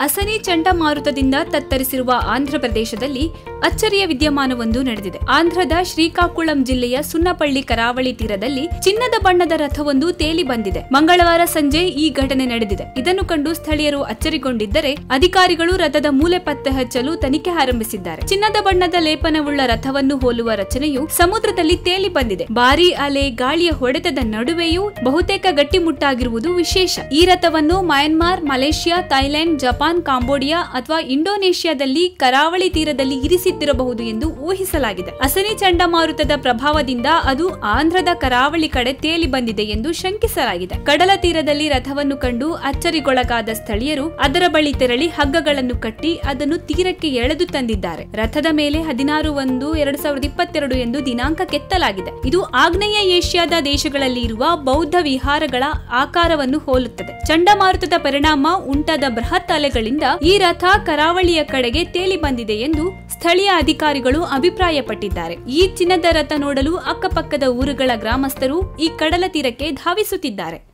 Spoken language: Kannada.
ಅಸನಿ ಚಂಡಮಾರುತದಿಂದ ತತ್ತರಿಸಿರುವ ಆಂಧ್ರಪ್ರದೇಶದಲ್ಲಿ ಅಚ್ಚರಿಯ ವಿದ್ಯಮಾನವೊಂದು ನಡೆದಿದೆ ಆಂಧ್ರದ ಶ್ರೀಕಾಕುಳಂ ಜಿಲ್ಲೆಯ ಸುನ್ನಪಳ್ಳಿ ಕರಾವಳಿ ತೀರದಲ್ಲಿ ಚಿನ್ನದ ಬಣ್ಣದ ರಥವೊಂದು ತೇಲಿ ಬಂದಿದೆ ಮಂಗಳವಾರ ಸಂಜೆ ಈ ಘಟನೆ ನಡೆದಿದೆ ಇದನ್ನು ಕಂಡು ಸ್ಥಳೀಯರು ಅಚ್ಚರಿಗೊಂಡಿದ್ದರೆ ಅಧಿಕಾರಿಗಳು ರಥದ ಮೂಲೆ ಪತ್ತೆ ಹಚ್ಚಲು ತನಿಖೆ ಆರಂಭಿಸಿದ್ದಾರೆ ಚಿನ್ನದ ಬಣ್ಣದ ಲೇಪನವುಳ್ಳ ರಥವನ್ನು ಹೋಲುವ ರಚನೆಯು ಸಮುದ್ರದಲ್ಲಿ ತೇಲಿ ಬಂದಿದೆ ಭಾರೀ ಅಲೆ ಗಾಳಿಯ ಹೊಡೆತದ ನಡುವೆಯೂ ಬಹುತೇಕ ಗಟ್ಟಿಮುಟ್ಟಾಗಿರುವುದು ವಿಶೇಷ ಈ ರಥವನ್ನು Myanmar Malaysia Thailand Japan Cambodia ಅಥವಾ ಇಂಡೋನೇಷ್ಯಾದಲ್ಲಿ ಕರಾವಳಿ ತೀರದಲ್ಲಿ ಇರಿಸಿದ್ದಿರಬಹುದು ಎಂದು ಊಹಿಸಲಾಗಿದೆ ಅಸನಿ ಚಂಡಮಾರುತದ ಪ್ರಭಾವದಿಂದ ಅದು ಆಂಧ್ರದ ಕರಾವಳಿ ಕಡೆ ತೇಲಿ ಬಂದಿದೆ ಎಂದು ಶಂಕಿಸಲಾಗಿದೆ ಕಡಲ ತೀರದಲ್ಲಿ ರಥವನ್ನು ಕಂಡು ಅಚ್ಚರಿಗೊಳಗಾದ ಸ್ಥಳೀಯರು ಅದರ ಬಳಿ ತೆರಳಿ ಹಗ್ಗಗಳನ್ನು ಕಟ್ಟಿ ಅದನ್ನು ತೀರಕ್ಕೆ ಎಳೆದು ತಂದಿದ್ದಾರೆ ರಥದ ಮೇಲೆ ಹದಿನಾರು ಒಂದು ಎರಡ್ ಸಾವಿರದ ಇಪ್ಪತ್ತೆರಡು ಎಂದು ದಿನಾಂಕ ಕೆತ್ತಲಾಗಿದೆ ಇದು ಆಗ್ನೇಯ ಏಷ್ಯಾದ ದೇಶಗಳಲ್ಲಿ ಇರುವ ಬೌದ್ಧ ವಿಹಾರಗಳ ಆಕಾರವನ್ನು ಹೋಲುತ್ತದೆ ಚಂಡಮಾರುತದ ಪರಿಣಾಮ ಉಂಟಾದ ಬೃಹತ್ ಅಲೆಗಳಿಂದ ಈ ರಥ ಕರಾವಳಿಯ ಕಡೆಗೆ ತೇಲಿ ಬಂದಿದೆ ಎಂದು ಸ್ಥಳೀಯ ಅಧಿಕಾರಿಗಳು ಅಭಿಪ್ರಾಯಪಟ್ಟಿದ್ದಾರೆ ಈ ಚಿನ್ನದ ರಥ ನೋಡಲು ಅಕ್ಕಪಕ್ಕದ ಊರುಗಳ ಗ್ರಾಮಸ್ಥರು ಈ ಕಡಲ ತೀರಕ್ಕೆ ಧಾವಿಸುತ್ತಿದ್ದಾರೆ